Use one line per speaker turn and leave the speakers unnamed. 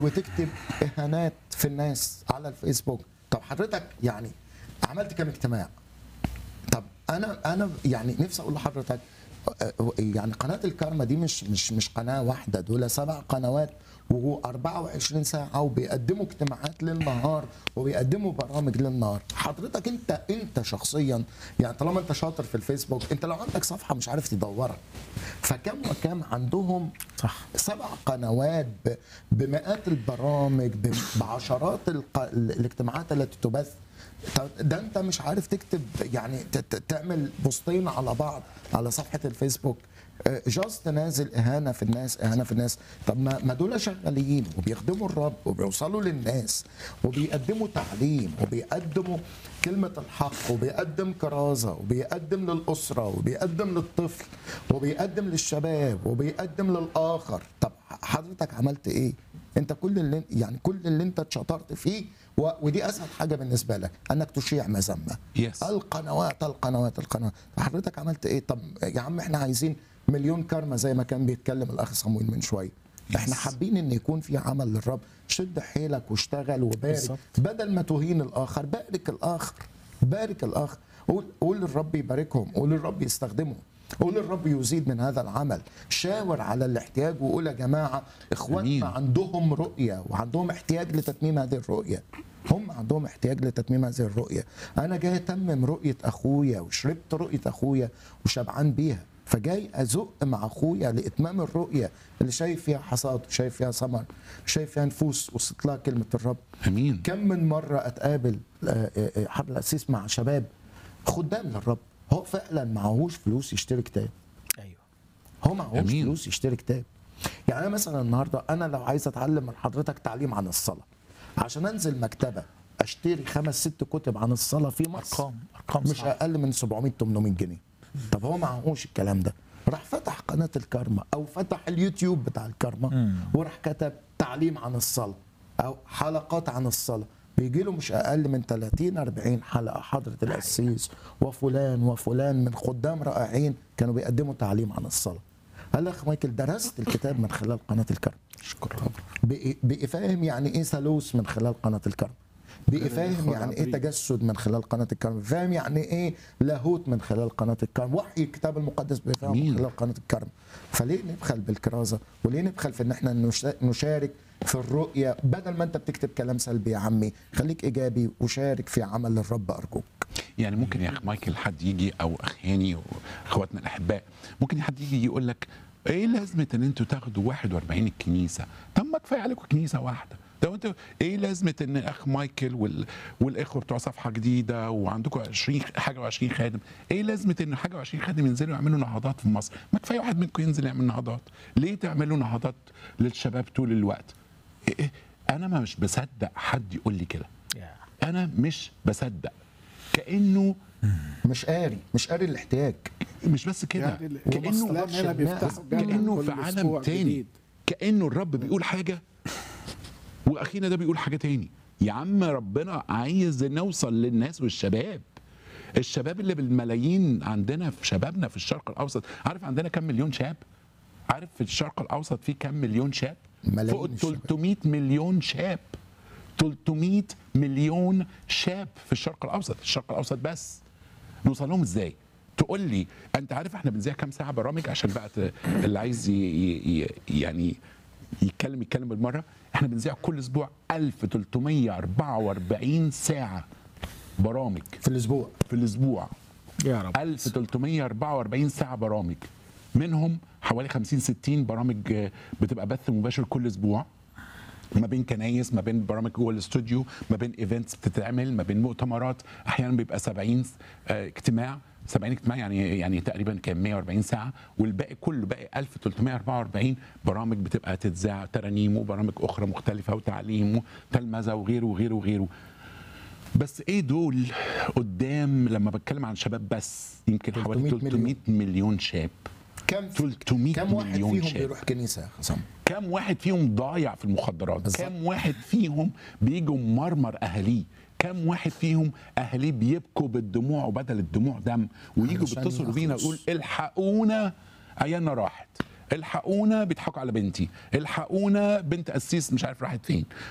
وتكتب اهانات في الناس على الفيسبوك طب حضرتك يعني عملت كام اجتماع طب انا انا يعني نفسي اقول لحضرتك آه، يعني قناه الكارما دي مش مش مش قناه واحده دول سبع قنوات وهو 24 ساعه وبيقدموا اجتماعات للنهار وبيقدموا برامج للنهار حضرتك انت انت شخصيا يعني طالما انت شاطر في الفيسبوك انت لو عندك صفحه مش عارف تدورها فكم وكم عندهم
صح
سبع قنوات ب- بمئات البرامج ب- بعشرات الق- الاجتماعات التي تبث طب ده انت مش عارف تكتب يعني ت- ت- تعمل بوستين على بعض على صفحه الفيسبوك جاست نازل اهانه في الناس اهانه في الناس طب ما ما دول شغالين وبيخدموا الرب وبيوصلوا للناس وبيقدموا تعليم وبيقدموا كلمه الحق وبيقدم كرازه وبيقدم للاسره وبيقدم للطفل وبيقدم للشباب وبيقدم للاخر طب حضرتك عملت ايه انت كل اللي يعني كل اللي انت اتشطرت فيه و... ودي اسهل حاجه بالنسبه لك انك تشيع مذمه
Yes.
القنوات القنوات القنوات فحضرتك عملت ايه طب يا عم احنا عايزين مليون كارما زي ما كان بيتكلم الاخ صمويل من شويه احنا حابين ان يكون في عمل للرب شد حيلك واشتغل وبارك
بالظبط.
بدل ما تهين الاخر بارك الاخر بارك الاخر قول قول للرب يباركهم قول للرب يستخدمهم قول للرب يزيد من هذا العمل شاور على الاحتياج وقول يا جماعه اخواتنا
أمين. عندهم
عندهم رؤيه وعندهم احتياج لتتميم هذه الرؤيه هم عندهم احتياج لتتميم هذه الرؤيه انا جاي اتمم رؤيه اخويا وشربت رؤيه اخويا وشبعان بيها فجاي ازق مع اخويا لاتمام الرؤيه اللي شايف فيها حصاد وشايف فيها ثمر شايف فيها نفوس وصلت لها كلمه الرب
امين
كم من مره اتقابل آه، آه، آه، حضر الاسيس مع شباب خدام للرب هو فعلا معهوش فلوس يشتري كتاب
ايوه
هو معهوش
أمين.
فلوس يشتري كتاب يعني انا مثلا النهارده انا لو عايز اتعلم من حضرتك تعليم عن الصلاه عشان انزل مكتبه اشتري خمس ست كتب عن الصلاه في مصر
ارقام ارقام
مش
صعبة.
اقل من 700 800 جنيه طب هو معهوش الكلام ده راح فتح قناه الكارما او فتح اليوتيوب بتاع الكارما
مم.
وراح كتب تعليم عن الصلاه او حلقات عن الصلاه بيجي له مش اقل من 30 40 حلقه حضره القسيس وفلان وفلان من خدام رائعين كانوا بيقدموا تعليم عن الصلاه قال اخ مايكل درست الكتاب من خلال قناه الكرم
اشكر رب
بقي بقي فاهم يعني ايه ثالوث من خلال قناه الكرم بقي فاهم يعني ايه تجسد من خلال قناه الكرم فاهم يعني ايه لاهوت من خلال قناه الكرم وحي الكتاب المقدس بيفهم من
أمين.
خلال قناه الكرم فليه نبخل بالكرازه وليه نبخل في ان احنا نشا- نشارك في الرؤيه بدل ما انت بتكتب كلام سلبي يا عمي خليك ايجابي وشارك في عمل الرب ارجوك
يعني ممكن يا اخ مايكل حد يجي او اخ هاني واخواتنا الاحباء ممكن حد يجي يقول لك ايه لازمه ان انتوا تاخدوا 41 الكنيسه طب ما كفايه عليكم كنيسه واحده ده انتوا ايه لازمه ان اخ مايكل وال... والاخوه بتوع صفحه جديده وعندكم 20 حاجه و20 خادم ايه لازمه ان حاجه و20 خادم ينزلوا يعملوا نهضات في مصر ما كفايه واحد منكم ينزل يعمل نهضات ليه تعملوا نهضات للشباب طول الوقت إيه إيه؟ انا ما مش بصدق حد يقول لي كده
يا.
انا مش بصدق كانه
مش قاري مش قاري الاحتياج
مش بس كده
يعني ال-
كانه
الاسلام هنا بيفتحوا جامعة
كانه
كل
في
أسبوع
عالم تاني
جديد.
كانه الرب بيقول حاجه واخينا ده بيقول حاجه تاني يا عم ربنا عايز نوصل للناس والشباب الشباب اللي بالملايين عندنا في شبابنا في الشرق الاوسط عارف عندنا كم مليون شاب عارف في الشرق الاوسط في كم مليون شاب
ملايين
فوق ال
الشباب.
300 مليون شاب 300 مليون شاب في الشرق الاوسط الشرق الاوسط بس نوصل لهم ازاي تقول لي انت عارف احنا بنذيع كام ساعه برامج عشان بقى ت- اللي عايز ي... ي... يعني يتكلم يتكلم بالمره احنا بنذيع كل اسبوع 1344 ساعه برامج
في الاسبوع
في الاسبوع
يا رب
1344 ساعه برامج منهم حوالي 50 60 برامج آه، بتبقى بث مباشر كل اسبوع ما بين كنايس ما بين برامج جوه الاستوديو ما بين ايفنتس بتتعمل ما بين مؤتمرات احيانا بيبقى 70 آه، اجتماع 70 اجتماع يعني يعني تقريبا كان 140 ساعه والباقي كله باقي 1344 برامج بتبقى تتذاع ترانيم وبرامج اخرى مختلفه وتعليم وتلمذه وغيره وغيره وغيره بس ايه دول قدام لما بتكلم عن شباب بس يمكن حوالي
300
300 مليون شاب
كم
300
كم واحد
مليون
فيهم
شاب.
بيروح كنيسه يا حسام
كم واحد فيهم ضايع في المخدرات
بالظبط.
كم واحد فيهم بيجوا مرمر اهاليه كم واحد فيهم اهاليه بيبكوا بالدموع وبدل الدموع دم ويجوا
علشان
بيتصلوا بينا
يخلص.
ويقول الحقونا عيالنا راحت الحقونا بيضحكوا على بنتي الحقونا بنت قسيس مش عارف راحت فين